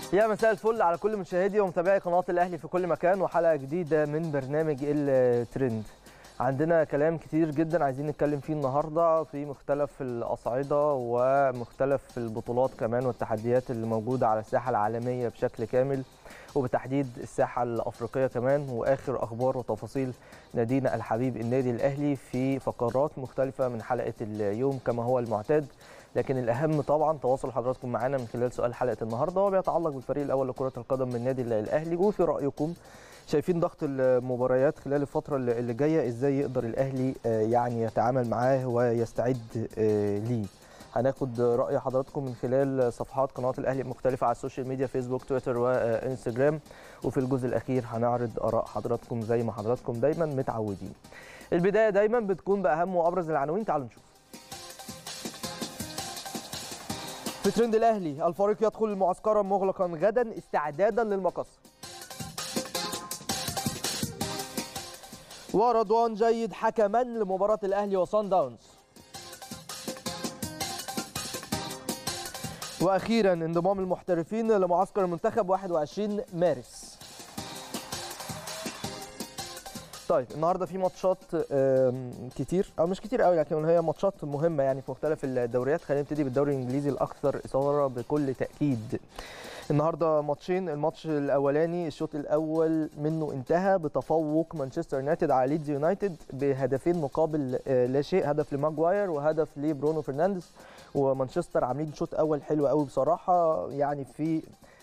يا مساء الفل على كل مشاهدي ومتابعي قناه الاهلي في كل مكان وحلقه جديده من برنامج الترند عندنا كلام كتير جدا عايزين نتكلم فيه النهارده في مختلف الاصعده ومختلف البطولات كمان والتحديات اللي موجوده على الساحه العالميه بشكل كامل وبتحديد الساحه الافريقيه كمان واخر اخبار وتفاصيل نادينا الحبيب النادي الاهلي في فقرات مختلفه من حلقه اليوم كما هو المعتاد لكن الاهم طبعا تواصل حضراتكم معنا من خلال سؤال حلقه النهارده وبيتعلق بالفريق الاول لكره القدم من النادي الاهلي وفي رايكم شايفين ضغط المباريات خلال الفتره اللي جايه ازاي يقدر الاهلي يعني يتعامل معاه ويستعد ليه هناخد راي حضراتكم من خلال صفحات قناه الاهلي المختلفه على السوشيال ميديا فيسبوك تويتر وانستجرام وفي الجزء الاخير هنعرض اراء حضراتكم زي ما حضراتكم دايما متعودين البدايه دايما بتكون باهم وابرز العناوين تعالوا نشوف في ترند الاهلي الفريق يدخل المعسكر مغلقا غدا استعدادا للمقص ورضوان جيد حكما لمباراه الاهلي وصن داونز واخيرا انضمام المحترفين لمعسكر المنتخب 21 مارس طيب النهارده في ماتشات كتير او مش كتير قوي لكن هي ماتشات مهمه يعني في مختلف الدوريات خلينا نبتدي بالدوري الانجليزي الاكثر اثاره بكل تاكيد النهارده ماتشين الماتش الاولاني الشوط الاول منه انتهى بتفوق مانشستر يونايتد على ليدز يونايتد بهدفين مقابل لا شيء هدف لماجواير وهدف لبرونو فرنانديز ومانشستر عاملين شوط اول حلو قوي بصراحه يعني في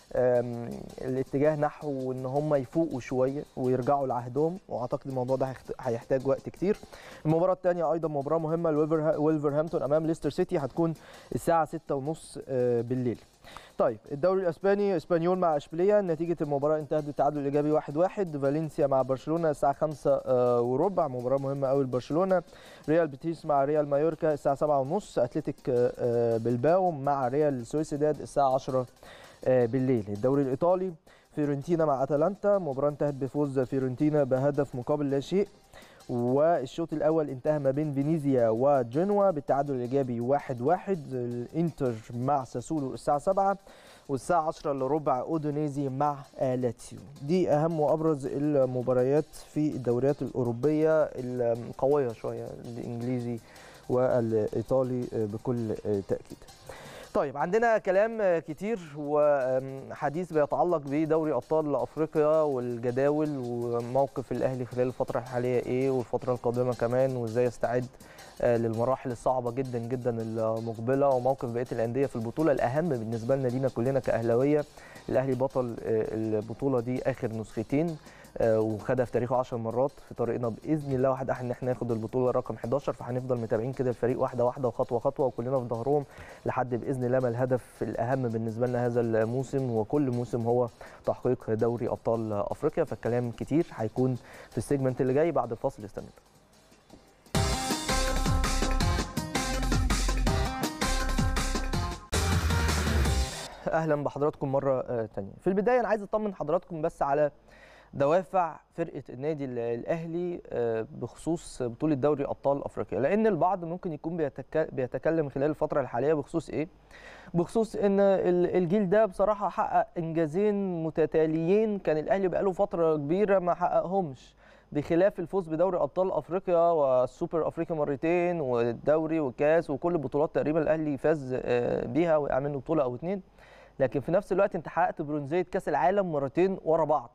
الاتجاه نحو ان هم يفوقوا شويه ويرجعوا لعهدهم واعتقد الموضوع ده هيحتاج وقت كتير المباراه الثانيه ايضا مباراه مهمه لولفرهامبتون امام ليستر سيتي هتكون الساعه 6:30 بالليل طيب الدوري الاسباني اسبانيول مع اشبيليه نتيجه المباراه انتهت بالتعادل الايجابي 1-1 فالنسيا مع برشلونه الساعه 5 وربع مباراه مهمه قوي لبرشلونه ريال بيتيس مع ريال مايوركا الساعه 7:30 اتلتيك بلباو مع ريال سويسيداد الساعه 10 بالليل الدوري الايطالي فيورنتينا مع اتلانتا مباراه انتهت بفوز فيورنتينا بهدف مقابل لا شيء والشوط الاول انتهى ما بين فينيزيا وجنوا بالتعادل الايجابي 1-1 واحد واحد. الانتر مع ساسولو الساعه 7 والساعه 10 الا ربع اودونيزي مع لاتسيو دي اهم وابرز المباريات في الدوريات الاوروبيه القويه شويه الانجليزي والايطالي بكل تاكيد طيب عندنا كلام كتير وحديث بيتعلق بدوري ابطال افريقيا والجداول وموقف الاهلي خلال الفتره الحاليه ايه والفتره القادمه كمان وازاي يستعد للمراحل الصعبه جدا جدا المقبله وموقف بقيه الانديه في البطوله الاهم بالنسبه لنا لينا كلنا كاهلاويه الاهلي بطل البطوله دي اخر نسختين وخدها في تاريخه 10 مرات في طريقنا باذن الله واحد احد ان احنا ناخد البطوله رقم 11 فهنفضل متابعين كده الفريق واحده واحده وخطوه خطوه وكلنا في ظهرهم لحد باذن الله ما الهدف الاهم بالنسبه لنا هذا الموسم وكل موسم هو تحقيق دوري ابطال افريقيا فالكلام كتير هيكون في السيجمنت اللي جاي بعد الفاصل استنوا اهلا بحضراتكم مره ثانيه في البدايه انا عايز اطمن حضراتكم بس على دوافع فرقه النادي الاهلي بخصوص بطوله دوري ابطال افريقيا لان البعض ممكن يكون بيتكلم خلال الفتره الحاليه بخصوص ايه بخصوص ان الجيل ده بصراحه حقق انجازين متتاليين كان الاهلي بقاله فتره كبيره ما حققهمش بخلاف الفوز بدوري ابطال افريقيا والسوبر افريقيا مرتين والدوري والكاس وكل البطولات تقريبا الاهلي فاز بيها وقع منه بطوله او اتنين لكن في نفس الوقت انت حققت برونزيه كاس العالم مرتين ورا بعض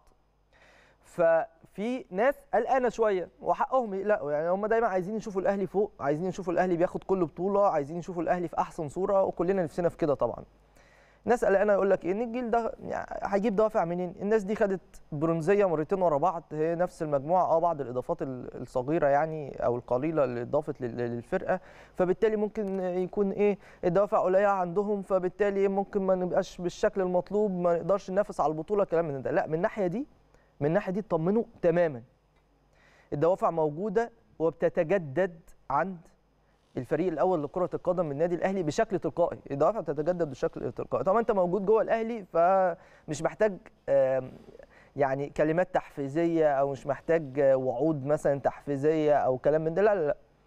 ففي ناس قلقانه شويه وحقهم يقلقوا يعني هم دايما عايزين يشوفوا الاهلي فوق عايزين يشوفوا الاهلي بياخد كل بطوله عايزين يشوفوا الاهلي في احسن صوره وكلنا نفسنا في كده طبعا ناس قلقانه يقول لك ايه ان الجيل ده هيجيب دوافع منين الناس دي خدت برونزيه مرتين ورا بعض هي نفس المجموعه اه بعض الاضافات الصغيره يعني او القليله اللي اضافت للفرقه فبالتالي ممكن يكون ايه الدوافع قليله عندهم فبالتالي ممكن ما نبقاش بالشكل المطلوب ما نقدرش ننافس على البطوله كلام من ده لا من الناحيه دي من الناحيه دي اطمنوا تماما الدوافع موجوده وبتتجدد عند الفريق الاول لكره القدم من النادي الاهلي بشكل تلقائي الدوافع بتتجدد بشكل تلقائي طبعا انت موجود جوه الاهلي فمش محتاج يعني كلمات تحفيزيه او مش محتاج وعود مثلا تحفيزيه او كلام من ده لا لا لا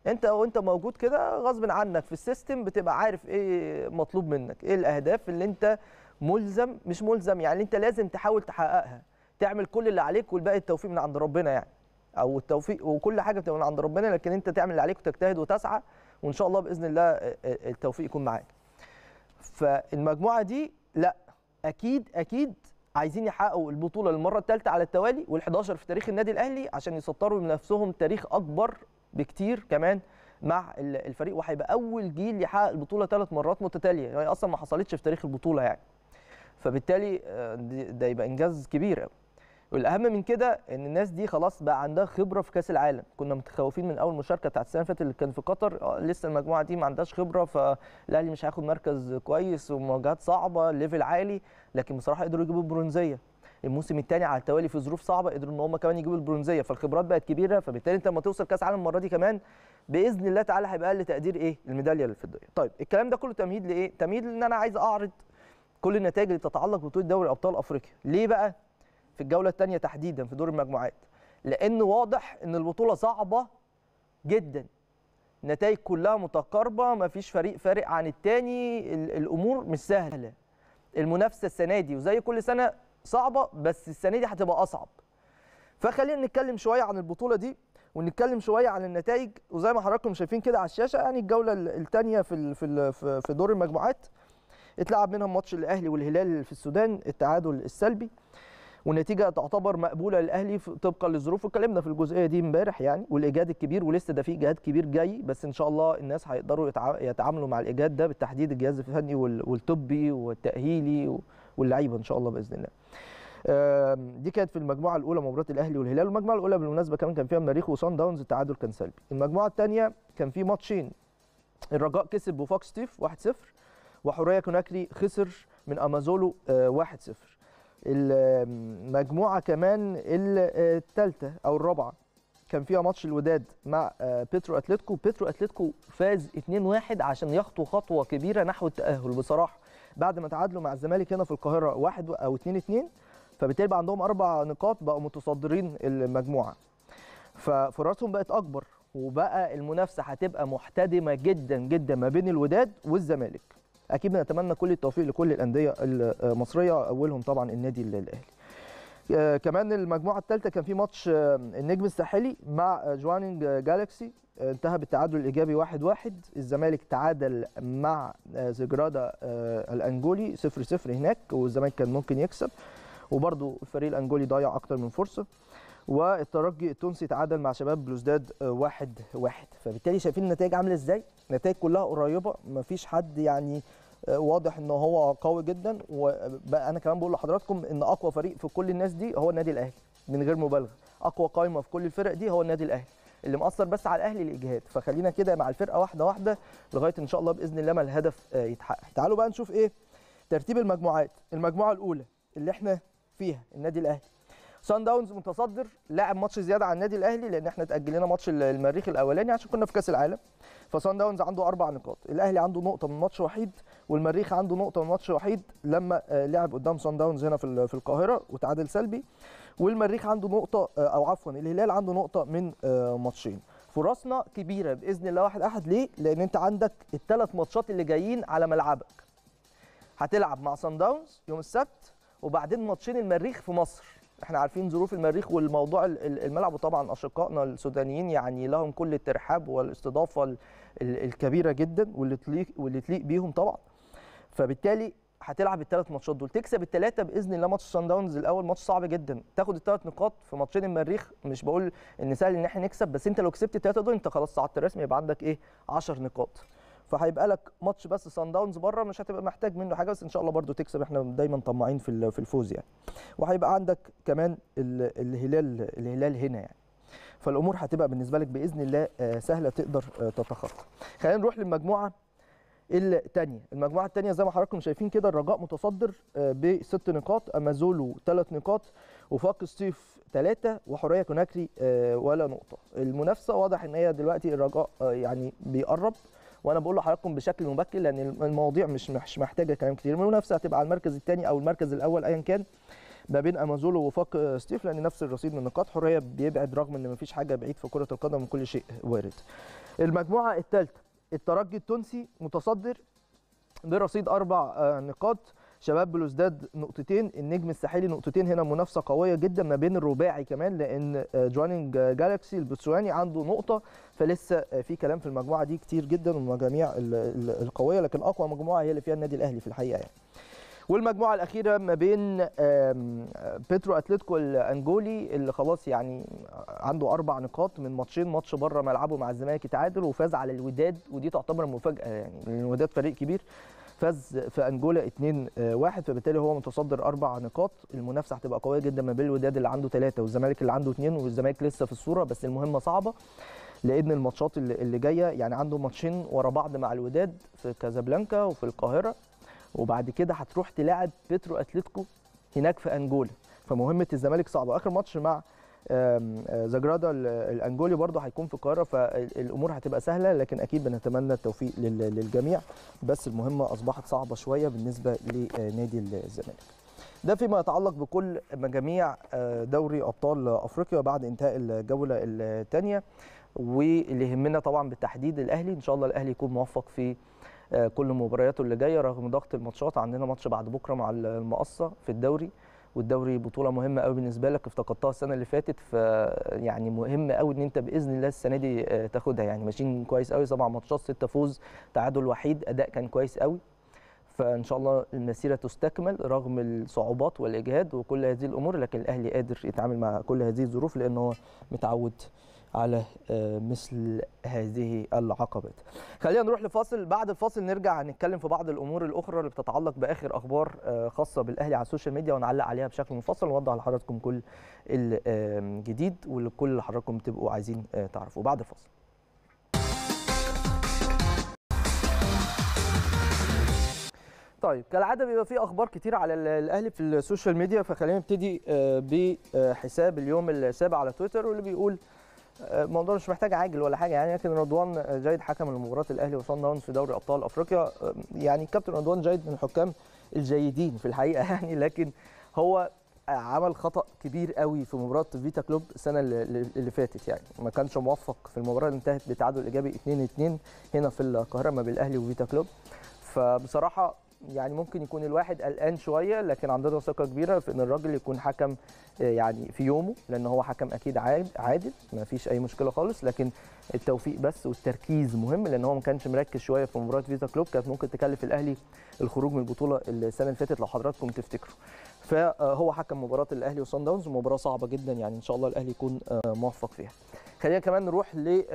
انت وانت موجود كده غصب عنك في السيستم بتبقى عارف ايه مطلوب منك ايه الاهداف اللي انت ملزم مش ملزم يعني انت لازم تحاول تحققها تعمل كل اللي عليك والباقي التوفيق من عند ربنا يعني او التوفيق وكل حاجه بتبقى من عند ربنا لكن انت تعمل اللي عليك وتجتهد وتسعى وان شاء الله باذن الله التوفيق يكون معاك فالمجموعه دي لا اكيد اكيد عايزين يحققوا البطوله للمره الثالثه على التوالي وال11 في تاريخ النادي الاهلي عشان يسطروا لنفسهم تاريخ اكبر بكتير كمان مع الفريق وهيبقى اول جيل يحقق البطوله ثلاث مرات متتاليه هي يعني اصلا ما حصلتش في تاريخ البطوله يعني فبالتالي ده يبقى انجاز كبير قوي والاهم من كده ان الناس دي خلاص بقى عندها خبره في كاس العالم كنا متخوفين من اول مشاركه بتاعت السنه اللي فاتت اللي كان في قطر لسه المجموعه دي ما عندهاش خبره فالاهلي مش هياخد مركز كويس ومواجهات صعبه ليفل عالي لكن بصراحه قدروا يجيبوا البرونزيه الموسم الثاني على التوالي في ظروف صعبه قدروا ان هم كمان يجيبوا البرونزيه فالخبرات بقت كبيره فبالتالي انت لما توصل كاس عالم المره دي كمان باذن الله تعالى هيبقى اقل تقدير ايه الميداليه الفضيه طيب الكلام ده كله تمهيد لايه تمهيد لان انا عايز اعرض كل النتائج اللي تتعلق ببطوله دوري ابطال افريقيا ليه بقى في الجوله الثانيه تحديدا في دور المجموعات لان واضح ان البطوله صعبه جدا النتائج كلها متقاربه ما فيش فريق فارق عن الثاني الامور مش سهله المنافسه السنه دي وزي كل سنه صعبه بس السنه دي هتبقى اصعب فخلينا نتكلم شويه عن البطوله دي ونتكلم شويه عن النتائج وزي ما حضراتكم شايفين كده على الشاشه يعني الجوله الثانيه في في في دور المجموعات اتلعب منها ماتش الاهلي والهلال في السودان التعادل السلبي والنتيجه تعتبر مقبوله للاهلي طبقا للظروف واتكلمنا في الجزئيه دي امبارح يعني والايجاد الكبير ولسه ده في ايجاد كبير جاي بس ان شاء الله الناس هيقدروا يتعاملوا مع الايجاد ده بالتحديد الجهاز الفني والطبي والتاهيلي واللعيبه ان شاء الله باذن الله. دي كانت في المجموعه الاولى مباراه الاهلي والهلال والمجموعه الاولى بالمناسبه كمان كان فيها المريخ وصن داونز التعادل كان سلبي المجموعه الثانيه كان في ماتشين الرجاء كسب بوفاكس ستيف 1-0 وحوريه كوناكري خسر من امازولو 1-0 المجموعه كمان الثالثه او الرابعه كان فيها ماتش الوداد مع بيترو اتلتيكو بيترو اتلتيكو فاز 2-1 عشان يخطو خطوه كبيره نحو التاهل بصراحه بعد ما تعادلوا مع الزمالك هنا في القاهره 1 او 2 2 فبالتالي بقى عندهم اربع نقاط بقوا متصدرين المجموعه ففرصهم بقت اكبر وبقى المنافسه هتبقى محتدمه جدا جدا ما بين الوداد والزمالك اكيد بنتمنى كل التوفيق لكل الانديه المصريه اولهم طبعا النادي الاهلي آه كمان المجموعه الثالثه كان في ماتش آه النجم الساحلي مع جوانينج جالاكسي آه انتهى بالتعادل الايجابي 1-1 واحد واحد. الزمالك تعادل مع زجرادا الانجولي 0-0 هناك والزمالك كان ممكن يكسب وبرده الفريق الانجولي ضيع اكتر من فرصه والترجي التونسي تعادل مع شباب بلوزداد واحد واحد فبالتالي شايفين النتائج عامله ازاي النتائج كلها قريبه مفيش حد يعني واضح ان هو قوي جدا وبقى انا كمان بقول لحضراتكم ان اقوى فريق في كل الناس دي هو النادي الاهلي من غير مبالغه اقوى قائمه في كل الفرق دي هو النادي الاهلي اللي مأثر بس على الاهلي الاجهاد فخلينا كده مع الفرقه واحده واحده لغايه ان شاء الله باذن الله ما الهدف يتحقق تعالوا بقى نشوف ايه ترتيب المجموعات المجموعه الاولى اللي احنا فيها النادي الاهلي سان داونز متصدر لاعب ماتش زياده عن النادي الاهلي لان احنا اتاجل لنا ماتش المريخ الاولاني عشان كنا في كاس العالم فسان داونز عنده اربع نقاط الاهلي عنده نقطه من ماتش وحيد والمريخ عنده نقطه من ماتش وحيد لما لعب قدام سان داونز هنا في القاهره وتعادل سلبي والمريخ عنده نقطه او عفوا الهلال عنده نقطه من ماتشين فرصنا كبيره باذن الله واحد احد ليه لان انت عندك الثلاث ماتشات اللي جايين على ملعبك هتلعب مع سان داونز يوم السبت وبعدين ماتشين المريخ في مصر احنا عارفين ظروف المريخ والموضوع الملعب وطبعا اشقائنا السودانيين يعني لهم كل الترحاب والاستضافه الكبيره جدا واللي تليق واللي تليق بيهم طبعا فبالتالي هتلعب الثلاث ماتشات دول تكسب الثلاثه باذن الله ماتش سان داونز الاول ماتش صعب جدا تاخد الثلاث نقاط في ماتشين المريخ مش بقول ان سهل ان احنا نكسب بس انت لو كسبت الثلاثه دول انت خلاص صعدت رسمي يبقى عندك ايه 10 نقاط فهيبقى لك ماتش بس سان داونز بره مش هتبقى محتاج منه حاجه بس ان شاء الله برده تكسب احنا دايما طماعين في في الفوز يعني وهيبقى عندك كمان الهلال الهلال هنا يعني فالامور هتبقى بالنسبه لك باذن الله سهله تقدر تتخطى خلينا نروح للمجموعه الثانيه المجموعه الثانيه زي ما حضراتكم شايفين كده الرجاء متصدر بست نقاط امازولو ثلاث نقاط وفاق ستيف ثلاثة وحرية كوناكري ولا نقطة المنافسة واضح ان هي دلوقتي الرجاء يعني بيقرب وانا بقول لحضراتكم بشكل مبكر لان المواضيع مش مش محتاجه كلام كتير المنافسه هتبقى على المركز الثاني او المركز الاول ايا كان ما بين امازولو وفاق ستيف لان نفس الرصيد من النقاط حريه بيبعد رغم ان مفيش حاجه بعيد في كره القدم وكل شيء وارد المجموعه الثالثه الترجي التونسي متصدر برصيد اربع آه، نقاط شباب بلوزداد نقطتين النجم الساحلي نقطتين هنا منافسه قويه جدا ما بين الرباعي كمان لان آه، جوانينج جالاكسي البوتسواني عنده نقطه فلسه آه، في كلام في المجموعه دي كتير جدا والمجاميع ال- ال- القويه لكن اقوى مجموعه هي اللي فيها النادي الاهلي في الحقيقه يعني والمجموعه الاخيره ما بين آم، بيترو اتلتيكو الانجولي اللي خلاص يعني عنده اربع نقاط من ماتشين ماتش بره ملعبه مع الزمالك اتعادل وفاز على الوداد ودي تعتبر مفاجاه يعني لان الوداد فريق كبير فاز في انجولا 2 1 فبالتالي هو متصدر اربع نقاط المنافسه هتبقى قويه جدا ما بين الوداد اللي عنده ثلاثه والزمالك اللي عنده اثنين والزمالك لسه في الصوره بس المهمه صعبه لان الماتشات اللي اللي جايه يعني عنده ماتشين ورا بعض مع الوداد في كازابلانكا وفي القاهره وبعد كده هتروح تلاعب بيترو اتلتيكو هناك في انجولا فمهمه الزمالك صعبه اخر ماتش مع آم، آه، زاجرادا ال- الانجولي برضه هيكون في القاهره فالامور هتبقى سهله لكن اكيد بنتمنى التوفيق لل- للجميع بس المهمه اصبحت صعبه شويه بالنسبه لنادي الزمالك ده فيما يتعلق بكل مجاميع آه، دوري ابطال افريقيا بعد انتهاء الجوله الثانيه واللي يهمنا طبعا بالتحديد الاهلي ان شاء الله الاهلي يكون موفق في آه، كل مبارياته اللي جايه رغم ضغط الماتشات عندنا ماتش بعد بكره مع المقصه في الدوري والدوري بطوله مهمه قوي بالنسبه لك افتقدتها السنه اللي فاتت ف يعني مهم قوي ان انت باذن الله السنه دي آه، تاخدها يعني ماشيين كويس قوي سبع ماتشات سته فوز تعادل وحيد اداء كان كويس قوي فان شاء الله المسيره تستكمل رغم الصعوبات والاجهاد وكل هذه الامور لكن الاهلي قادر يتعامل مع كل هذه الظروف لان هو متعود على آه، مثل هذه العقبات خلينا نروح لفاصل بعد الفاصل نرجع نتكلم في بعض الامور الاخرى اللي بتتعلق باخر اخبار آه، خاصه بالاهلي على السوشيال ميديا ونعلق عليها بشكل مفصل ونوضح لحضراتكم كل الجديد وكل اللي حضراتكم تبقوا عايزين آه، تعرفوا بعد الفاصل طيب كالعاده بيبقى في اخبار كتير على ال- الاهلي في السوشيال ميديا فخلينا نبتدي آه، بحساب اليوم السابع على تويتر واللي بيقول آه، الموضوع مش محتاج عاجل ولا حاجه يعني لكن رضوان جيد حكم لمباراه الاهلي وصن داونز في دوري ابطال افريقيا آه، يعني كابتن رضوان جيد من الحكام الجيدين في الحقيقه يعني لكن هو عمل خطا كبير قوي في مباراه فيتا كلوب السنه اللي اللي فاتت يعني ما كانش موفق في المباراه اللي انتهت بتعادل ايجابي 2-2 هنا في القاهره ما بين الاهلي وفيتا كلوب فبصراحه يعني ممكن يكون الواحد قلقان شويه لكن عندنا ثقه كبيره في ان الراجل يكون حكم آه، يعني في يومه لان هو حكم اكيد عاد- عادل ما فيش اي مشكله خالص لكن التوفيق بس والتركيز مهم لان هو ما كانش مركز شويه في مباراه فيتا كلوب كانت ممكن تكلف الاهلي الخروج من البطوله السنه اللي فاتت لو حضراتكم تفتكروا فهو حكم مباراه الاهلي وصن داونز مباراه صعبه جدا يعني ان شاء الله الاهلي يكون آه، موفق فيها خلينا كمان نروح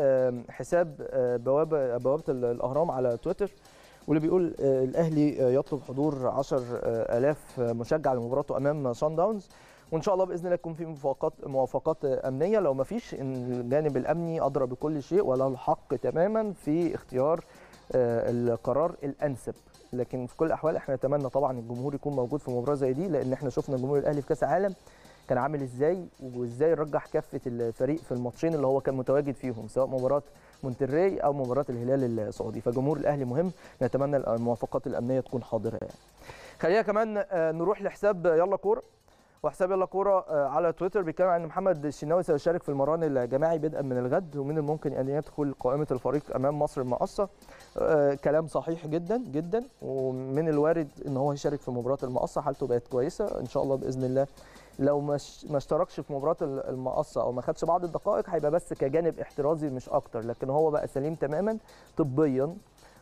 لحساب بوابه بوابه الاهرام على تويتر واللي بيقول آه، الاهلي آه، يطلب حضور 10000 مشجع لمباراته امام سان داونز وان شاء الله باذن الله يكون في موافقات موافقات امنيه لو ما فيش إن الجانب الامني ادرى بكل شيء وله الحق تماما في اختيار آه، القرار الانسب لكن في كل الاحوال احنا نتمنى طبعا الجمهور يكون موجود في مباراه زي دي لان احنا شفنا الجمهور الاهلي في كاس العالم كان عامل ازاي وازاي رجح كفه الفريق في الماتشين اللي هو كان متواجد فيهم سواء مباراه مونتري او مباراه الهلال السعودي فجمهور الاهلي مهم نتمنى الموافقات الامنيه تكون حاضره يعني. خلينا كمان آه، نروح لحساب يلا كوره وحساب يلا كوره آه، على تويتر بيتكلم عن محمد الشناوي سيشارك في المران الجماعي بدءا من الغد ومن الممكن ان يدخل قائمه الفريق امام مصر المقصه آه، كلام صحيح جدا جدا ومن الوارد ان هو يشارك في مباراه المقصه حالته بقت كويسه ان شاء الله باذن الله لو مش ما اشتركش في مباراه المقصه او ما خدش بعض الدقائق هيبقى بس كجانب احترازي مش اكتر لكن هو بقى سليم تماما طبيا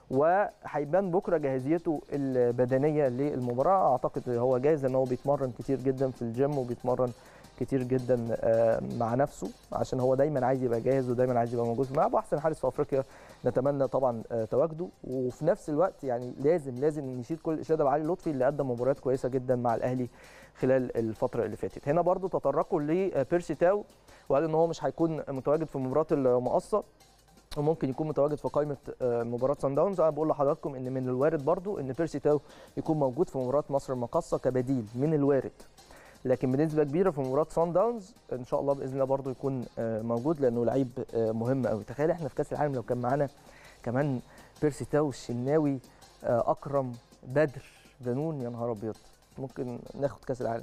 وهيبان بكره جاهزيته البدنيه للمباراه اعتقد هو جاهز لان هو بيتمرن كتير جدا في الجيم وبيتمرن كتير جدا آه، مع نفسه عشان هو دايما عايز يبقى جاهز ودايما عايز يبقى موجود في الملعب واحسن حارس في افريقيا نتمنى طبعا آه، تواجده وفي نفس الوقت يعني لازم لازم نشيد كل الاشاده بعلي لطفي اللي قدم مباريات كويسه جدا مع الاهلي خلال الفتره اللي فاتت هنا برضو تطرقوا لبيرسي تاو وقال ان هو مش هيكون متواجد في مباراه المقصه وممكن يكون متواجد في قائمه آه، مباراه سان داونز انا بقول لحضراتكم ان من الوارد برضو ان بيرسي تاو يكون موجود في مباراه مصر المقاصه كبديل من الوارد لكن بنسبه كبيره في مباراه سان داونز ان شاء الله باذن الله برضو يكون آه، موجود لانه لعيب آه، مهم قوي تخيل احنا في كاس العالم لو كان معانا كمان بيرسي تاو الشناوي آه، اكرم بدر بنون يا نهار ابيض ممكن ناخد كاس العالم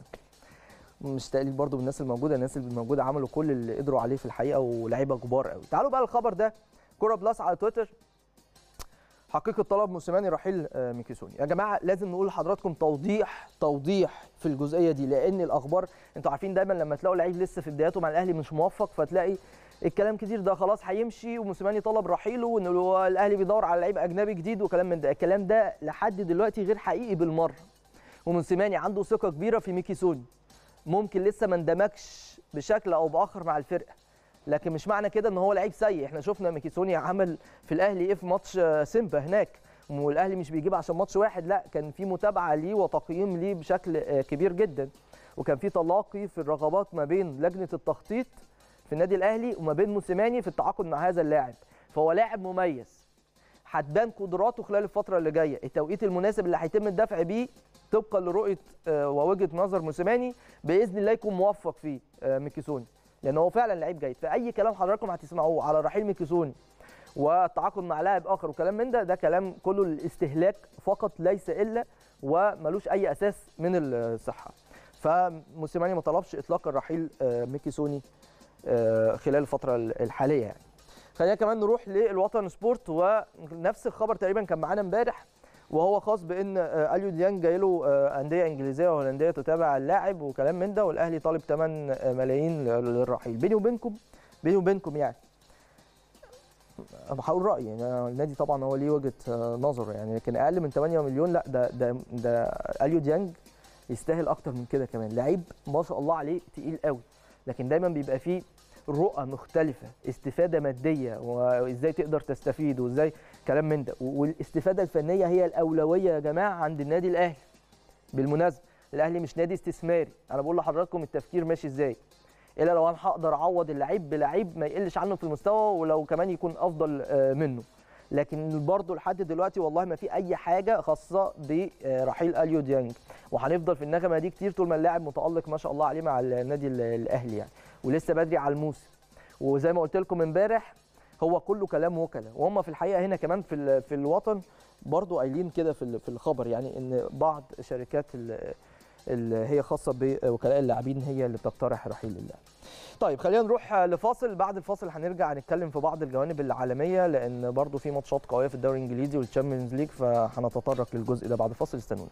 مش تقليل برضو بالناس الموجوده الناس اللي موجوده عملوا كل اللي قدروا عليه في الحقيقه ولاعيبه كبار قوي تعالوا بقى الخبر ده كوره بلس على تويتر حقيقة طلب موسيماني رحيل ميكيسوني يا جماعة لازم نقول لحضراتكم توضيح توضيح في الجزئية دي لأن الأخبار أنتوا عارفين دايما لما تلاقوا لعيب لسه في بداياته مع الأهلي مش موفق فتلاقي الكلام كتير ده خلاص هيمشي وموسيماني طلب رحيله وان الاهلي بيدور على لعيب اجنبي جديد وكلام من ده الكلام ده لحد دلوقتي غير حقيقي بالمره وموسيماني عنده ثقه كبيره في ميكي سوني ممكن لسه ما اندمجش بشكل او باخر مع الفرقه لكن مش معنى كده ان هو لعيب سيء احنا شفنا ميكي سوني عمل في الاهلي ايه في ماتش سيمبا هناك والاهلي مش بيجيب عشان ماتش واحد لا كان في متابعه ليه وتقييم ليه بشكل كبير جدا وكان في تلاقي في الرغبات ما بين لجنه التخطيط في النادي الاهلي وما بين موسيماني في التعاقد مع هذا اللاعب فهو لاعب مميز هتبان قدراته خلال الفتره اللي جايه التوقيت المناسب اللي هيتم الدفع بيه طبقا لرؤيه ووجهه نظر موسيماني باذن الله يكون موفق فيه ميكيسوني لان هو فعلا لعيب جيد فاي كلام حضراتكم هتسمعوه على رحيل ميكيسوني والتعاقد مع لاعب اخر وكلام من ده ده كلام كله الاستهلاك فقط ليس الا وملوش اي اساس من الصحه فموسيماني ما طلبش اطلاق الرحيل ميكيسوني خلال الفتره الحاليه يعني خلينا كمان نروح للوطن سبورت ونفس الخبر تقريبا كان معانا امبارح وهو خاص بان اليو ديانج جاي له انديه انجليزيه وهولنديه تتابع اللاعب وكلام من ده والاهلي طالب 8 ملايين للرحيل بيني وبينكم بيني وبينكم يعني هقول رايي يعني النادي طبعا هو ليه وجهه نظره يعني لكن اقل من 8 مليون لا ده ده ده اليو ديانج يستاهل اكتر من كده كمان لعيب ما شاء الله عليه تقيل قوي لكن دايما بيبقى فيه رؤى مختلفه استفاده ماديه وازاي تقدر تستفيد وازاي كلام من ده والاستفاده الفنيه هي الاولويه يا جماعه عند النادي الاهلي بالمناسبه الاهلي مش نادي استثماري انا بقول لحضراتكم التفكير ماشي ازاي الا لو انا هقدر اعوض اللعيب بلعيب ما يقلش عنه في المستوى ولو كمان يكون افضل منه لكن برضه لحد دلوقتي والله ما في اي حاجه خاصه برحيل اليو ديانج وهنفضل في النغمه دي كتير طول ما اللاعب متالق ما شاء الله عليه مع النادي الاهلي يعني ولسه بدري على الموسم وزي ما قلت لكم امبارح هو كله كلام وكلاء وهم في الحقيقه هنا كمان في في الوطن برضه قايلين كده في في الخبر يعني ان بعض شركات اللي هي خاصه بوكلاء اللاعبين هي اللي بتقترح رحيل اللاعب. طيب خلينا نروح لفاصل بعد الفاصل هنرجع نتكلم في بعض الجوانب العالميه لان برضو في ماتشات قويه في الدوري الانجليزي والتشامبيونز ليج فهنتطرق للجزء ده بعد الفاصل استنونا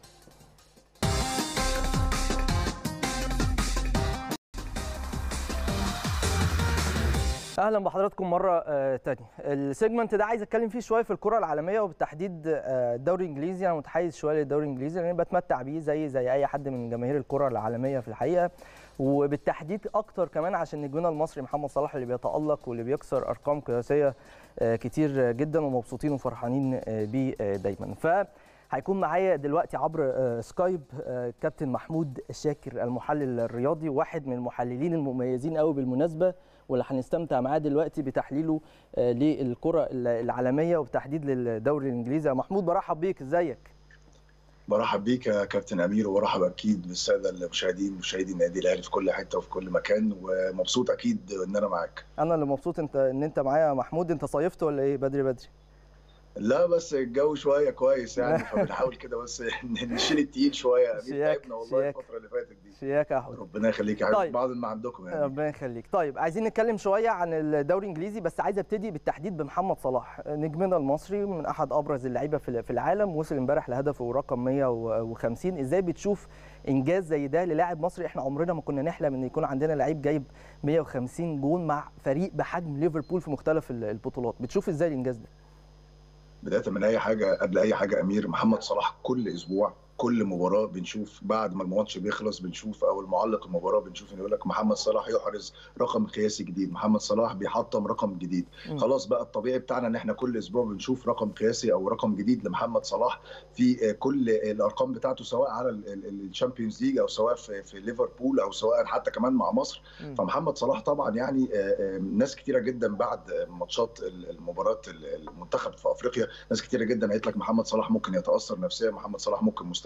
اهلا بحضراتكم مره آه تاني السيجمنت ده عايز اتكلم فيه شويه في الكره العالميه وبالتحديد آه الدوري الانجليزي انا متحيز شويه للدوري الانجليزي لان بتمتع بيه زي زي اي حد من جماهير الكره العالميه في الحقيقه وبالتحديد اكتر كمان عشان نجمنا المصري محمد صلاح اللي بيتالق واللي بيكسر ارقام قياسيه آه كتير جدا ومبسوطين وفرحانين بيه دايما ف هيكون معايا دلوقتي عبر سكايب كابتن محمود شاكر المحلل الرياضي وواحد من المحللين المميزين قوي بالمناسبه واللي هنستمتع معاه دلوقتي بتحليله للكره العالميه وبتحديد للدوري الانجليزي يا محمود برحب بيك ازيك برحب بيك يا كابتن امير وبرحب اكيد بالساده المشاهدين مشاهدي النادي الاهلي في كل حته وفي كل مكان ومبسوط اكيد ان انا معاك انا اللي مبسوط انت ان انت معايا يا محمود انت صيفت ولا ايه بدري بدري لا بس الجو شويه كويس يعني فبنحاول كده بس نشيل التقيل شويه تعبنا والله الفتره اللي فاتت دي شياك يا احمد ربنا يخليك يا حبيبي طيب. بعض ما عندكم يعني ربنا يخليك طيب عايزين نتكلم شويه عن الدوري الانجليزي بس عايز ابتدي بالتحديد بمحمد صلاح نجمنا المصري من احد ابرز اللعيبه في العالم وصل امبارح لهدفه رقم 150 ازاي بتشوف انجاز زي ده للاعب مصري احنا عمرنا ما كنا نحلم ان يكون عندنا لعيب جايب 150 جون مع فريق بحجم ليفربول في مختلف البطولات بتشوف ازاي الانجاز ده بدايه من اي حاجه قبل اي حاجه امير محمد صلاح كل اسبوع كل مباراه بنشوف بعد ما الماتش بيخلص بنشوف او المعلق المباراه بنشوف ان يقول لك محمد صلاح يحرز رقم قياسي جديد محمد صلاح بيحطم رقم جديد م. خلاص بقى الطبيعي بتاعنا ان احنا كل اسبوع بنشوف رقم قياسي او رقم جديد لمحمد صلاح في كل الارقام بتاعته سواء على الشامبيونز ليج او سواء في, في ليفربول او سواء حتى كمان مع مصر م. فمحمد صلاح طبعا يعني ناس كتيره جدا بعد ماتشات المباراه المنتخب في افريقيا ناس كتيره جدا قالت لك محمد صلاح ممكن يتاثر نفسيا محمد صلاح ممكن مستواه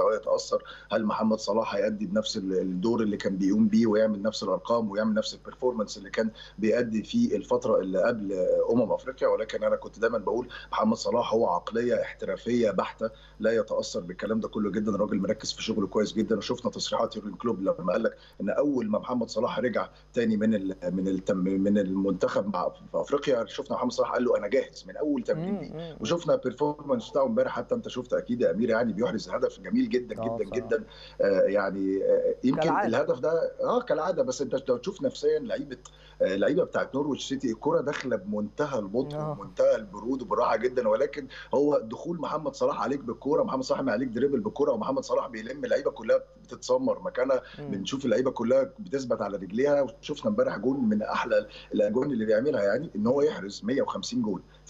مستواه يتاثر هل محمد صلاح هيأدي بنفس الدور اللي كان بيقوم بيه ويعمل نفس الارقام ويعمل نفس البرفورمانس اللي كان بيأدي فيه الفتره اللي قبل امم افريقيا ولكن انا كنت دايما بقول محمد صلاح هو عقليه احترافيه بحته لا يتاثر بالكلام ده كله جدا الراجل مركز في شغله كويس جدا وشفنا تصريحات يورجن كلوب لما قال لك ان اول ما محمد صلاح رجع تاني من ال من التم من المنتخب مع في افريقيا شفنا محمد صلاح قال له انا جاهز من اول تمرين ليه وشفنا البرفورمانس بتاعه امبارح حتى انت شفت اكيد يا امير يعني بيحرز هدف جميل جدا جدا صح. جدا آه يعني آه يمكن كالعادة. الهدف ده اه كالعاده بس انت لو تشوف نفسيا لعيبه آه لعيبه بتاعت نورويتش سيتي الكره داخله بمنتهى البطء ومنتهى البرود وبراحه جدا ولكن هو دخول محمد صلاح عليك بالكوره محمد صلاح ما عليك دريبل بالكوره ومحمد صلاح بيلم اللعيبه كلها بتتسمر مكانها بنشوف اللعيبه كلها بتثبت على رجليها وشفنا امبارح جون من احلى الاجوان اللي بيعملها يعني ان هو يحرز 150 جول في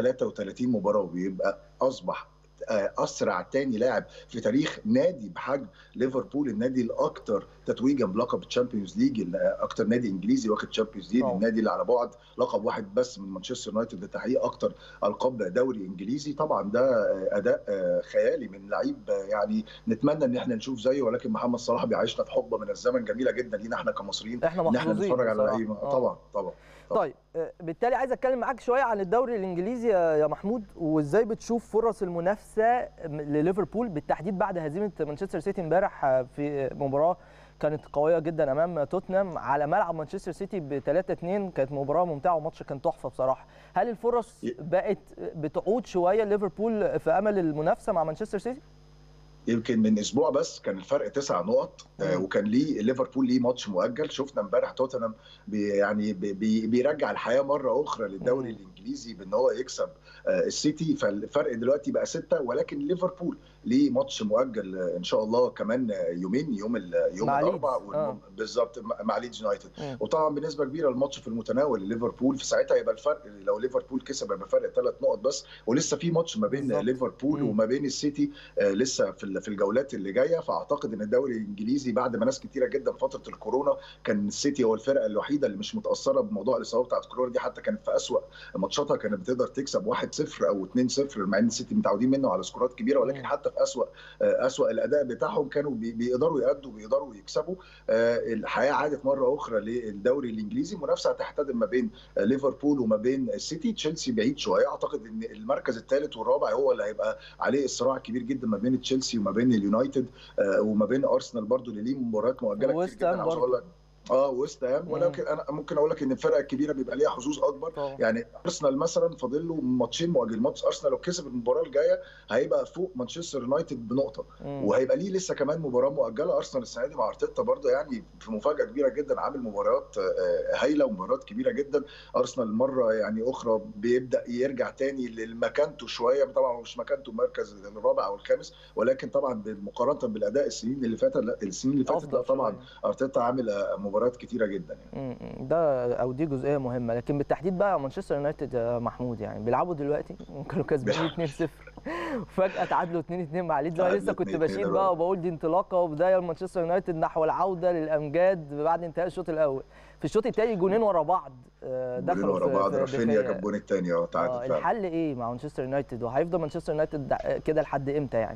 233 مباراه ويبقى اصبح اسرع تاني لاعب في تاريخ نادي بحجم ليفربول النادي الاكثر تتويجا بلقب الشامبيونز ليج اكثر نادي انجليزي واخد تشامبيونز ليج النادي اللي على بعد لقب واحد بس من مانشستر يونايتد لتحقيق اكثر القاب دوري انجليزي طبعا ده اداء خيالي من لعيب يعني نتمنى ان احنا نشوف زيه ولكن محمد صلاح بيعيشنا في حقبه من الزمن جميله جدا لينا احنا كمصريين احنا ان احنا نتفرج على لعيبه طبعا طبعا طيب بالتالي عايز اتكلم معاك شويه عن الدوري الانجليزي يا محمود وازاي بتشوف فرص المنافسه لليفربول بالتحديد بعد هزيمه مانشستر سيتي امبارح في مباراه كانت قويه جدا امام توتنهام على ملعب مانشستر سيتي ب 3 2 كانت مباراه ممتعه وماتش كان تحفه بصراحه هل الفرص بقت بتعود شويه ليفربول في امل المنافسه مع مانشستر سيتي يمكن من اسبوع بس كان الفرق تسع نقط آه وكان ليه ليفربول ليه ماتش مؤجل شفنا امبارح توتنهام بي يعني بي بيرجع الحياه مره اخرى للدوري مم. الانجليزي بان هو يكسب آه السيتي فالفرق دلوقتي بقى سته ولكن ليفربول ليه ماتش مؤجل ان شاء الله كمان يومين يوم يوم الاربعاء آه. بالظبط مع ليدز يونايتد وطبعا بنسبه كبيره الماتش في المتناول لليفربول في ساعتها يبقى الفرق لو ليفربول كسب يبقى فرق ثلاث نقط بس ولسه في ماتش ما بين بالزبط. ليفربول مم. وما بين السيتي آه لسه في في الجولات اللي جايه فاعتقد ان الدوري الانجليزي بعد ما ناس كتيره جدا فتره الكورونا كان السيتي هو الفرقه الوحيده اللي مش متاثره بموضوع الاصابه بتاعت الكورونا دي حتى كانت في اسوء ماتشاتها كانت بتقدر تكسب 1-0 او 2-0 مع ان السيتي متعودين منه على سكورات كبيره ولكن مم. حتى في اسوء اسوء الاداء بتاعهم كانوا بيقدروا يأدوا بيقدروا يكسبوا الحياه عادت مره اخرى للدوري الانجليزي منافسه هتحتدم ما بين ليفربول وما بين السيتي تشيلسي بعيد شويه اعتقد ان المركز الثالث والرابع هو اللي هيبقى عليه الصراع كبير جدا ما بين تشيلسي وما بين اليونايتد وما بين ارسنال برضو اللي ليه مباريات مؤجله كتير جدا عاوز اقول لك اه ويست هام ولكن انا ممكن اقول لك ان الفرق الكبيره بيبقى ليها حظوظ اكبر طبعا. يعني ارسنال مثلا فاضل له ماتشين مؤجل ماتش ارسنال لو كسب المباراه الجايه هيبقى فوق مانشستر يونايتد بنقطه مم. وهيبقى ليه لسه كمان مباراه مؤجله ارسنال السنه دي مع ارتيتا برضه يعني في مفاجاه كبيره جدا عامل مباريات هايله ومباريات كبيره جدا ارسنال مره يعني اخرى بيبدا يرجع تاني لمكانته شويه طبعا مش مكانته المركز الرابع او الخامس ولكن طبعا مقارنه بالاداء السنين اللي فاتت السنين اللي فاتت طبعا ارتيتا عامل مباريات كتيره جدا يعني ده او دي جزئيه مهمه لكن بالتحديد بقى مانشستر يونايتد يا محمود يعني بيلعبوا دلوقتي كانوا كسبانين 2-0 وفجاه تعادلوا 2-2 مع ليدز انا لسه كنت بشيل بقى وبقول دي انطلاقه وبدايه لمانشستر يونايتد نحو العوده للامجاد بعد انتهاء الشوط الاول في الشوط الثاني جونين ورا بعض دخلوا ورا بعض رافينيا جاب الجون الثاني اه تعادل الحل ايه مع مانشستر يونايتد وهيفضل مانشستر يونايتد كده لحد امتى يعني؟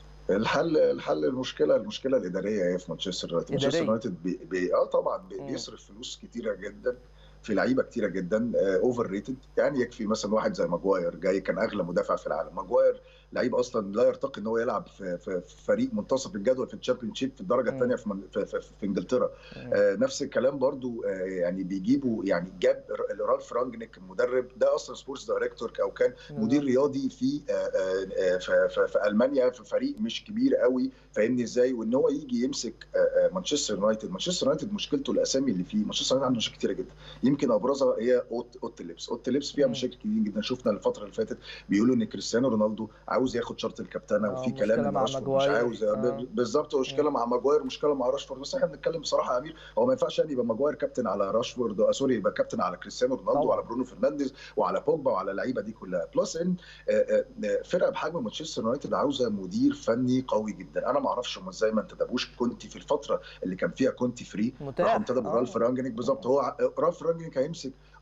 الحل الحل المشكله المشكله الاداريه هي في مانشستر يونايتد مانشستر يونايتد بي بي اه طبعا بي بيصرف فلوس كتيره جدا في لعيبه كتيره جدا اوفر ريتد يعني يكفي مثلا واحد زي ماجواير جاي كان اغلى مدافع في العالم ماجواير لعيب اصلا لا يرتقي ان هو يلعب في, في, في فريق منتصف الجدول في الشامبيون شيب في الدرجه الثانيه في, في, في, في انجلترا آه نفس الكلام برضو آه يعني بيجيبوا يعني جاب رالف رانجنيك المدرب ده اصلا سبورتس دايركتور او كان مدير رياضي في آه آه في, في, في المانيا في فريق مش كبير قوي فاهمني ازاي وان هو يجي يمسك آه مانشستر يونايتد مانشستر يونايتد مشكلته الاسامي اللي فيه مانشستر يونايتد عنده مشاكل كتيره جدا يمكن ابرزها هي اوضه اللبس اوضه اللبس فيها مشاكل كتير جدا شفنا الفتره اللي فاتت بيقولوا ان كريستيانو رونالدو عاوز ياخد شرط الكابتنه وفي كلام ان راشفورد مش عاوز آه. بالظبط مشكله مع ماجواير مشكله مع راشفورد بس احنا بنتكلم بصراحه يا امير هو ما ينفعش يعني يبقى ماجواير كابتن على راشفورد سوري يبقى كابتن على كريستيانو رونالدو وعلى برونو فرنانديز وعلى بوجبا وعلى اللعيبه دي كلها بلس ان فرقه بحجم مانشستر يونايتد عاوزه مدير فني قوي جدا انا ما اعرفش هم ازاي ما انتدبوش كونتي في الفتره اللي كان فيها كونتي فري راحوا انتدبوا رالف رانجنيك بالظبط هو رالف رانجنيك هيمسك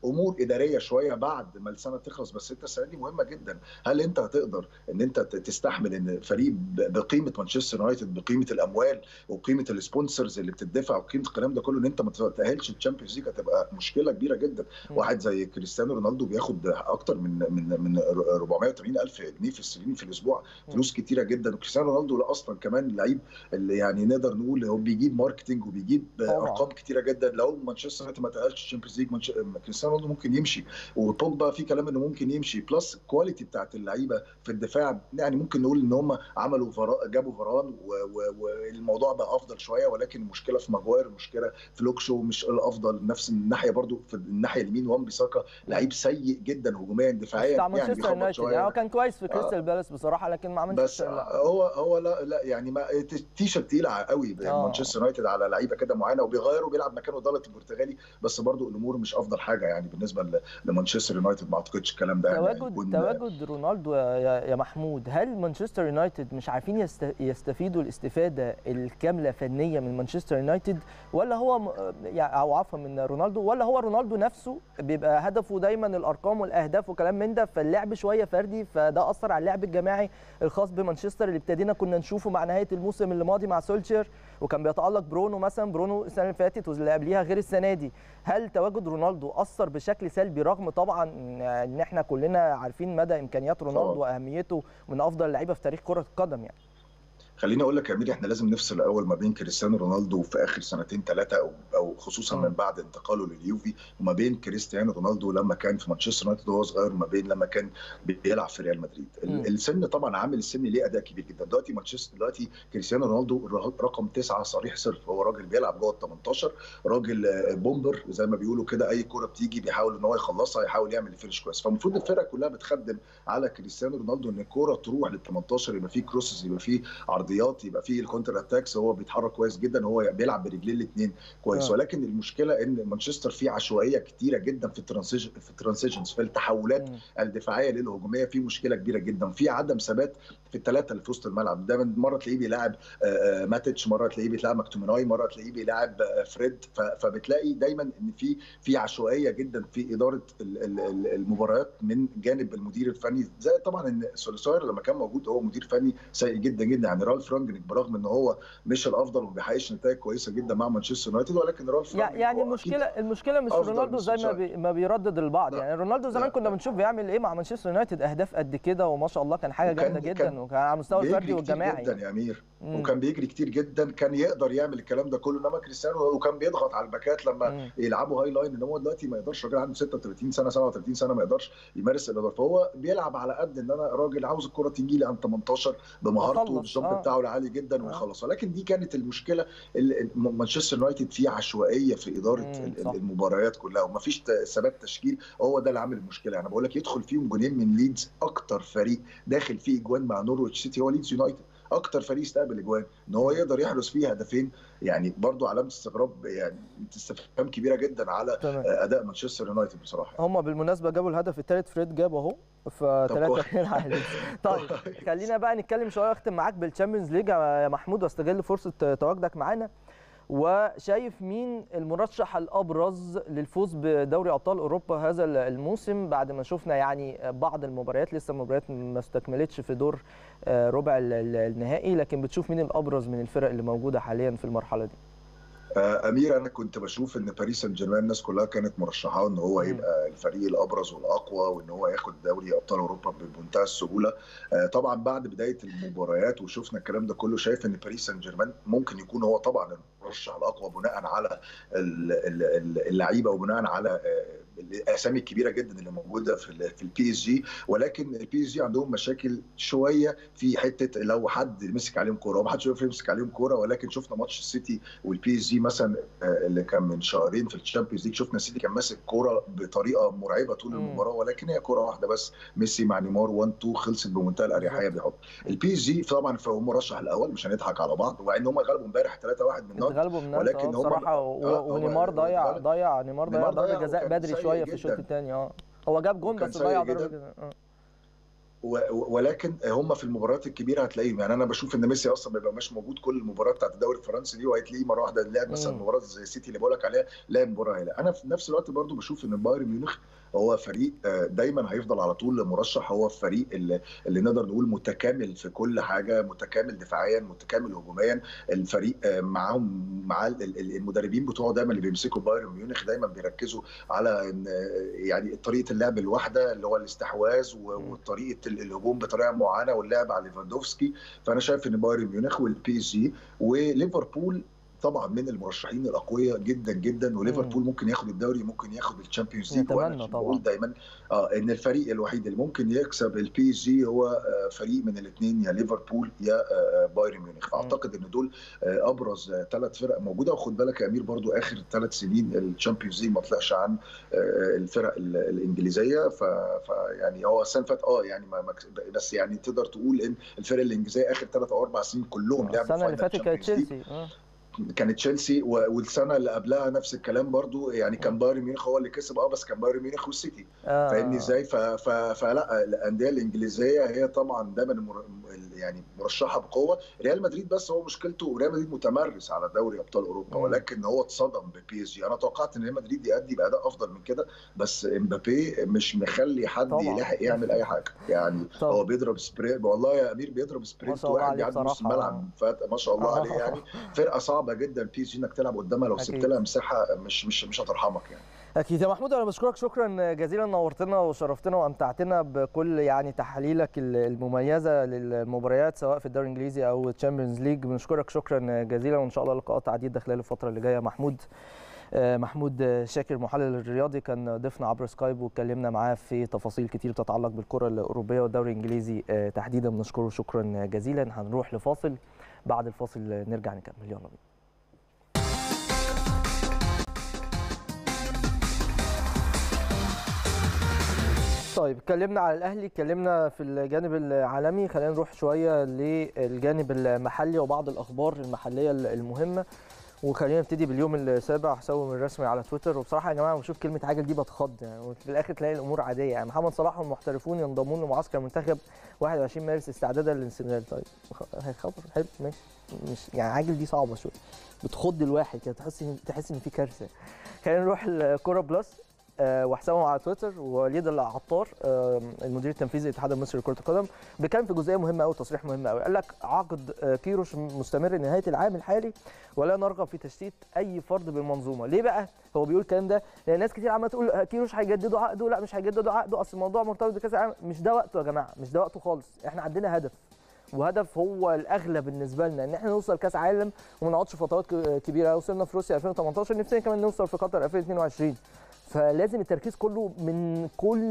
امور اداريه شويه بعد ما السنه تخلص بس انت السنه دي مهمه جدا هل انت هتقدر ان انت تستحمل ان فريق بقيمه مانشستر يونايتد بقيمه الاموال وقيمه السبونسرز اللي بتدفع وقيمه الكلام ده كله ان انت ما تتاهلش الشامبيونز ليج هتبقى مشكله كبيره جدا واحد زي كريستيانو رونالدو بياخد اكتر من من من 480 الف جنيه في السنين في الاسبوع فلوس كتيره جدا وكريستيانو رونالدو اصلا كمان لعيب اللي يعني نقدر نقول هو بيجيب ماركتنج وبيجيب ارقام كتيره جدا لو مانشستر يونايتد ما تاهلش الشامبيونز ليج كريستيانو رونالدو ممكن يمشي وبوجبا في كلام انه ممكن يمشي بلس الكواليتي بتاعت اللعيبه في الدفاع يعني ممكن نقول ان هم عملوا فرا... جابوا فران والموضوع بقى افضل شويه ولكن المشكله في ماجواير المشكله في لوكشو مش الافضل نفس الناحيه برضو في الناحيه اليمين وان بيساكا لعيب سيء جدا هجوميا دفاعيا يعني مانشستر يونايتد يعني هو كان كويس في كريستال بالاس بصراحه لكن ما عملش بس هو هو لا لا يعني ما تيشرت تقيله قوي مانشستر يونايتد على لعيبه كده معينه وبيغيروا بيلعب مكانه دالت البرتغالي بس برضو الامور مش افضل حاجه يعني بالنسبه لمانشستر يونايتد ما اعتقدش الكلام ده تواجد يعني تواجد رونالدو يا محمود هل مانشستر يونايتد مش عارفين يستفيدوا الاستفاده الكامله فنيه من مانشستر يونايتد ولا هو يعني او عفوا من رونالدو ولا هو رونالدو نفسه بيبقى هدفه دايما الارقام والاهداف وكلام من ده فاللعب شويه فردي فده اثر على اللعب الجماعي الخاص بمانشستر اللي ابتدينا كنا نشوفه مع نهايه الموسم اللي ماضي مع سولشير وكان بيتالق برونو مثلا برونو السنه اللي فاتت واللي قبليها غير السنه دي هل تواجد رونالدو اثر بشكل سلبي رغم طبعا ان احنا كلنا عارفين مدى امكانيات رونالدو واهميته من افضل اللعيبه في تاريخ كره القدم يعني خليني اقول لك يا امير احنا لازم نفصل الاول ما بين كريستيانو رونالدو في اخر سنتين ثلاثه او او خصوصا من بعد انتقاله لليوفي وما بين كريستيانو رونالدو لما كان في مانشستر يونايتد وهو صغير وما بين لما كان بيلعب في ريال مدريد السن طبعا عامل السن ليه اداء كبير جدا دلوقتي مانشستر دلوقتي كريستيانو رونالدو رقم تسعه صريح صرف هو راجل بيلعب جوه ال 18 راجل بومبر زي ما بيقولوا كده اي كوره بتيجي بيحاول ان هو يخلصها يحاول يعمل فينش كويس فالمفروض الفرقه كلها بتخدم على كريستيانو رونالدو ان الكوره تروح لل 18 يبقى فيه كروسز يبقى فيه عرضيات يبقى فيه الكونتر اتاكس هو بيتحرك كويس جدا هو بيلعب برجلين الاثنين كويس آه. ولكن المشكله ان مانشستر فيه عشوائيه كتيره جدا في الترانزيشن في الترانزيشنز في التحولات م. الدفاعيه للهجوميه في مشكله كبيره جدا في عدم ثبات في الثلاثه اللي في وسط الملعب ده مره تلاقيه بيلاعب ماتيتش مره تلاقيه بيلاعب ماكتوميناي مره تلاقيه بيلاعب فريد فبتلاقي دايما ان في في عشوائيه جدا في اداره المباريات من جانب المدير الفني زي طبعا ان سوليساير لما كان موجود هو مدير فني سيء جدا جدا يعني رالف رانجنيك برغم ان هو مش الافضل وما بيحققش نتائج كويسه جدا مع مانشستر يونايتد ولكن رالف يعني المشكله المشكله مش رونالدو زي ما بي ما بيردد البعض يعني رونالدو زمان كنا بنشوف بيعمل ايه مع مانشستر يونايتد اهداف قد كده وما شاء الله كان حاجه جامده جدا وكان على المستوى الفردي والجماعي جدا يا امير مم. وكان بيجري كتير جدا كان يقدر يعمل الكلام ده كله انما كريستيانو وكان بيضغط على الباكات لما مم. يلعبوا هاي لاين ان هو دلوقتي ما يقدرش راجل عنده 36 سنه 37 سنه ما يقدرش يمارس الاداره فهو بيلعب على قد ان انا راجل عاوز الكره تيجي لي عند 18 بمهارته والجمب آه. بتاعه العالي جدا ويخلص ولكن دي كانت المشكله مانشستر يونايتد فيه عشوائيه في اداره مم. المباريات كلها ومفيش ثبات تشكيل هو ده اللي عامل المشكله انا بقول لك يدخل فيهم جونين من ليدز اكتر فريق داخل فيه اجوان مع نورويتش سيتي هو ليدز يونايتد اكتر فريق استقبل اجوان ان هو يقدر يحرز فيه هدفين يعني برضو علامه استغراب يعني استفهام كبيره جدا على تمام. اداء مانشستر يونايتد بصراحه هم بالمناسبه جابوا الهدف الثالث فريد جابه اهو في 3 2 على طيب خلينا بقى نتكلم شويه اختم معاك بالتشامبيونز ليج يا محمود واستغل فرصه تواجدك معانا وشايف مين المرشح الابرز للفوز بدوري ابطال اوروبا هذا الموسم بعد ما شفنا يعني بعض المباريات لسه المباريات ما استكملتش في دور ربع النهائي لكن بتشوف مين الابرز من الفرق اللي موجوده حاليا في المرحله دي امير انا كنت بشوف ان باريس سان جيرمان الناس كلها كانت مرشحاه ان هو يبقى الفريق الابرز والاقوى وان هو ياخد دوري ابطال اوروبا بمنتهى السهوله طبعا بعد بدايه المباريات وشفنا الكلام ده كله شايف ان باريس سان جيرمان ممكن يكون هو طبعا المرشح الاقوى بناء على اللعيبه وبناء على الاسامي الكبيره جدا اللي موجوده في في البي اس جي ولكن البي اس جي عندهم مشاكل شويه في حته لو حد مسك عليهم كوره وما حدش يعرف يمسك عليهم كوره ولكن شفنا ماتش السيتي والبي اس جي مثلا اللي كان من شهرين في الشامبيونز ليج شفنا السيتي كان ماسك كوره بطريقه مرعبه طول المباراه ولكن هي كوره واحده بس ميسي مع نيمار 1 2 خلصت بمنتهى الاريحيه بيحط البي اس جي طبعا فهو المرشح الاول مش هنضحك على بعض ومع ان هم غلبوا امبارح 3 1 من نانت ولكن هم بصراحه ونيمار ضيع ضيع نيمار ضيع ضربه جزاء بدري شويه في الشوط الثاني اه هو جاب جون بس ضيع ضربه جزاء ولكن هم في المباريات الكبيره هتلاقيهم يعني انا بشوف ان ميسي اصلا بيبقى مش موجود كل المباريات بتاعت الدوري الفرنسي دي وهتلاقيه مره واحده لعب مثلا مباراه زي سيتي اللي بقول لك عليها لعب مباراه هنا انا في نفس الوقت برضو بشوف ان بايرن ميونخ هو فريق دايما هيفضل على طول مرشح هو الفريق اللي, اللي نقدر نقول متكامل في كل حاجه متكامل دفاعيا متكامل هجوميا الفريق معاهم مع المدربين بتوعه دايما اللي بيمسكوا بايرن ميونخ دايما بيركزوا على يعني طريقه اللعب الواحده اللي هو الاستحواذ وطريقه الهجوم بطريقه معينه واللعب على ليفاندوفسكي فانا شايف ان بايرن ميونخ والبي اس جي وليفربول طبعا من المرشحين الاقوياء جدا جدا وليفربول ممكن ياخد الدوري ممكن ياخد الشامبيونز ليج وانا بقول دايما اه ان الفريق الوحيد اللي ممكن يكسب البي اس جي هو آه فريق من الاثنين يا ليفربول يا آه بايرن ميونخ فاعتقد ان دول آه ابرز ثلاث فرق موجوده وخد بالك يا امير برضو اخر ثلاث سنين الشامبيونز ليج ما طلعش عن الفرق الانجليزيه فيعني هو السنه فات اه يعني ما بس يعني تقدر تقول ان الفرق الانجليزيه اخر ثلاث او اربع سنين كلهم لعبوا السنه اللي فاتت كانت تشيلسي كانت تشيلسي والسنه اللي قبلها نفس الكلام برضو يعني كان بايرن ميونخ هو اللي كسب اه بس كان بايرن ميونخ والسيتي آه. فاهمني ازاي فلا الانديه الانجليزيه هي طبعا دايما مر... يعني مرشحه بقوه ريال مدريد بس هو مشكلته ريال مدريد متمرس على دوري ابطال اوروبا م. ولكن هو اتصدم ببي اس جي انا توقعت ان ريال مدريد يأدي باداء افضل من كده بس امبابي مش مخلي حد يلاحق يعمل اي حاجه يعني طبعا. هو بيضرب سبرينت والله يا امير بيضرب سبرينت واحد بيعدي نص الملعب ما شاء الله عليه يعني فرقه صعبه جدا بي اس جي انك تلعب قدامها لو سبت لها مساحه مش مش مش هترحمك يعني اكيد يا محمود انا بشكرك شكرا جزيلا نورتنا وشرفتنا وامتعتنا بكل يعني تحاليلك المميزه للمباريات سواء في الدوري الانجليزي او الشامبيونز ليج بنشكرك شكرا جزيلا وان شاء الله لقاءات عديده خلال الفتره اللي جايه محمود محمود شاكر محلل الرياضي كان ضيفنا عبر سكايب واتكلمنا معاه في تفاصيل كتير بتتعلق بالكره الاوروبيه والدوري الانجليزي تحديدا بنشكره شكرا جزيلا هنروح لفاصل بعد الفاصل نرجع نكمل يلا بينا طيب اتكلمنا على الاهلي اتكلمنا في الجانب العالمي خلينا نروح شويه للجانب المحلي وبعض الاخبار المحليه المهمه وخلينا نبتدي باليوم السابع حسابهم الرسمي على تويتر وبصراحه يا جماعه بشوف كلمه عاجل دي بتخض يعني وفي الاخر تلاقي الامور عاديه يعني محمد صلاح والمحترفون ينضمون لمعسكر المنتخب 21 مارس استعدادا للسنغال طيب خبر حلو ماشي مش يعني عاجل دي صعبه شويه بتخض الواحد كده تحس تحس ان في كارثه خلينا نروح الكوره بلس أه وحسابهم على تويتر ووليد العطار أه المدير التنفيذي للاتحاد المصري لكره القدم بيتكلم في جزئيه مهمه قوي تصريح مهم قوي قال لك عقد أه كيروش مستمر لنهايه العام الحالي ولا نرغب في تشتيت اي فرد بالمنظومه ليه بقى هو بيقول الكلام ده لان ناس كتير عماله تقول كيروش هيجددوا عقده لا مش هيجددوا عقده اصل الموضوع مرتبط بكاس العالم مش ده وقته يا جماعه مش ده وقته خالص احنا عندنا هدف وهدف هو الاغلى بالنسبه لنا ان احنا نوصل كاس عالم وما نقعدش فترات كبيره وصلنا في روسيا 2018 نفسنا كمان نوصل في قطر 2022 فلازم التركيز كله من كل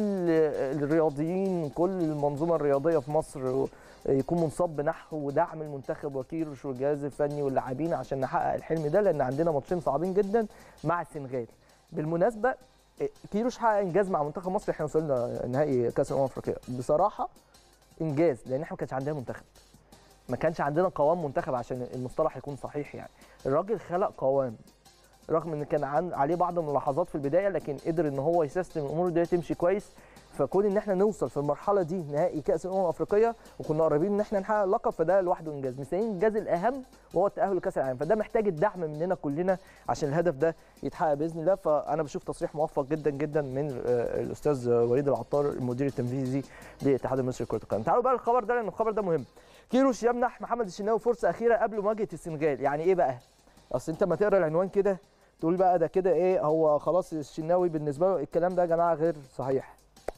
الرياضيين كل المنظومه الرياضيه في مصر يكون منصب نحو دعم المنتخب وكيروش والجهاز الفني واللاعبين عشان نحقق الحلم ده لان عندنا ماتشين صعبين جدا مع السنغال بالمناسبه كيروش حقق انجاز مع منتخب مصر احنا وصلنا نهائي كاس الامم الافريقيه بصراحه انجاز لان احنا ما كانش عندنا منتخب ما كانش عندنا قوام منتخب عشان المصطلح يكون صحيح يعني الراجل خلق قوام رغم ان كان عن عليه بعض الملاحظات في البدايه لكن قدر ان هو يسيستم الامور دي تمشي كويس فكون ان احنا نوصل في المرحله دي نهائي كاس الامم الافريقيه وكنا قريبين ان احنا نحقق اللقب فده لوحده انجاز مستنيين الانجاز الاهم وهو التاهل لكاس العالم فده محتاج الدعم مننا كلنا عشان الهدف ده يتحقق باذن الله فانا بشوف تصريح موفق جدا جدا من الاستاذ وليد العطار المدير التنفيذي للاتحاد المصري لكره القدم تعالوا بقى للخبر ده لان الخبر ده مهم كيروش يمنح محمد الشناوي فرصه اخيره قبل مواجهه السنغال يعني ايه بقى اصل انت ما تقرا العنوان كده تقول بقى ده كده ايه هو خلاص الشناوي بالنسبه له الكلام ده يا جماعه غير صحيح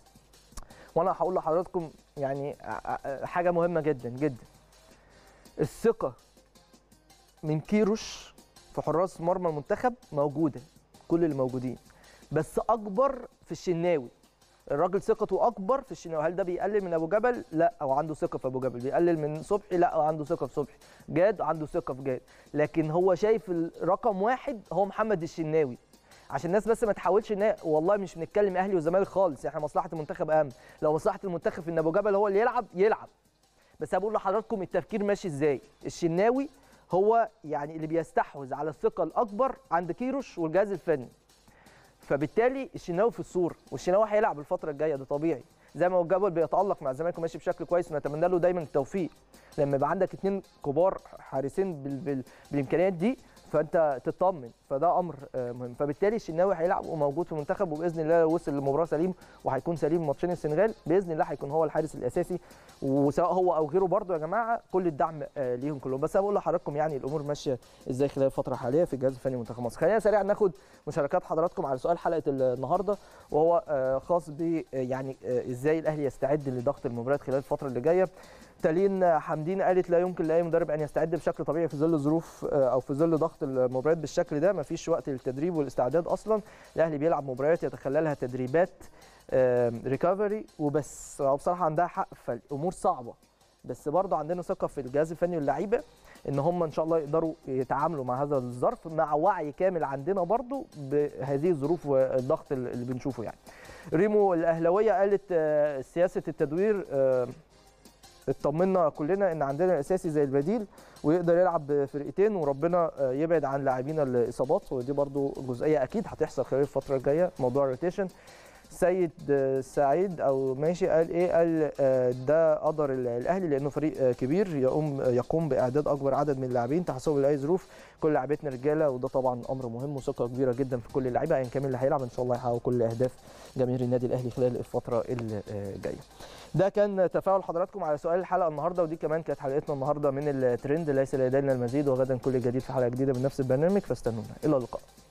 وانا هقول لحضراتكم يعني حاجه مهمه جدا جدا الثقه من كيروش في حراس مرمى المنتخب موجوده كل اللي موجودين بس اكبر في الشناوي الراجل ثقته اكبر في الشناوي هل ده بيقلل من ابو جبل لا او عنده ثقه في ابو جبل بيقلل من صبحي لا او عنده ثقه في صبحي جاد عنده ثقه في جاد لكن هو شايف الرقم واحد هو محمد الشناوي عشان الناس بس ما تحاولش ان والله مش بنتكلم اهلي وزمالك خالص احنا مصلحه المنتخب اهم لو مصلحه المنتخب في ان ابو جبل هو اللي يلعب يلعب بس بقول لحضراتكم التفكير ماشي ازاي الشناوي هو يعني اللي بيستحوذ على الثقه الاكبر عند كيروش والجهاز الفني فبالتالي الشناوي في الصوره والشناوي هيلعب الفتره الجايه ده طبيعي زي ما هو الجبل بيتالق مع الزمالك وماشي بشكل كويس ونتمنى له دايما التوفيق لما يبقى عندك اثنين كبار حارسين بال... بال... بالامكانيات دي فانت تطمن فده امر آه، مهم فبالتالي الشناوي هيلعب وموجود في المنتخب وباذن الله لو وصل للمباراه سليم وهيكون سليم ماتشين السنغال باذن الله هيكون هو الحارس الاساسي وسواء هو او غيره برضه يا جماعه كل الدعم آه، ليهم كلهم بس انا بقول لحضراتكم يعني الامور ماشيه ازاي خلال الفتره الحاليه في الجهاز الفني منتخب مصر خلينا سريعا ناخد مشاركات حضراتكم على سؤال حلقه النهارده وهو آه، خاص ب آه، يعني آه، ازاي الاهلي يستعد لضغط المباريات خلال الفتره اللي جايه تالين حمدين قالت لا يمكن لاي مدرب ان يستعد بشكل طبيعي في ظل ظروف آه، او في ظل ضغط المباريات بالشكل ده مفيش وقت للتدريب والاستعداد اصلا الاهلي بيلعب مباريات يتخللها تدريبات ريكفري وبس هو بصراحه عندها حق فالامور صعبه بس برضه عندنا ثقه في الجهاز الفني واللعيبه ان هم ان شاء الله يقدروا يتعاملوا مع هذا الظرف مع وعي كامل عندنا برضه بهذه الظروف والضغط اللي بنشوفه يعني ريمو الاهلاويه قالت آه، سياسه التدوير آه، اطمنا كلنا ان عندنا اساسي زي البديل ويقدر يلعب بفرقتين وربنا آه، يبعد عن لاعبينا الاصابات ودي برضو جزئيه اكيد هتحصل خلال الفتره الجايه موضوع الروتيشن سيد آه، سعيد او ماشي قال ايه قال آه، ده قدر ال- الاهلي لانه فريق آه، كبير يقوم يقوم باعداد اكبر عدد من اللاعبين تحسبا لاي ظروف كل لعيبتنا رجاله وده طبعا امر مهم وثقه كبيره جدا في كل اللعيبه ايا كان اللي هيلعب ان شاء الله يحققوا كل اهداف جماهير النادي الاهلي خلال الفتره الجايه ده كان تفاعل حضراتكم على سؤال الحلقه النهارده ودي كمان كانت حلقتنا النهارده من الترند ليس لدينا المزيد وغدا كل جديد في حلقه جديده من نفس البرنامج فاستنونا الى اللقاء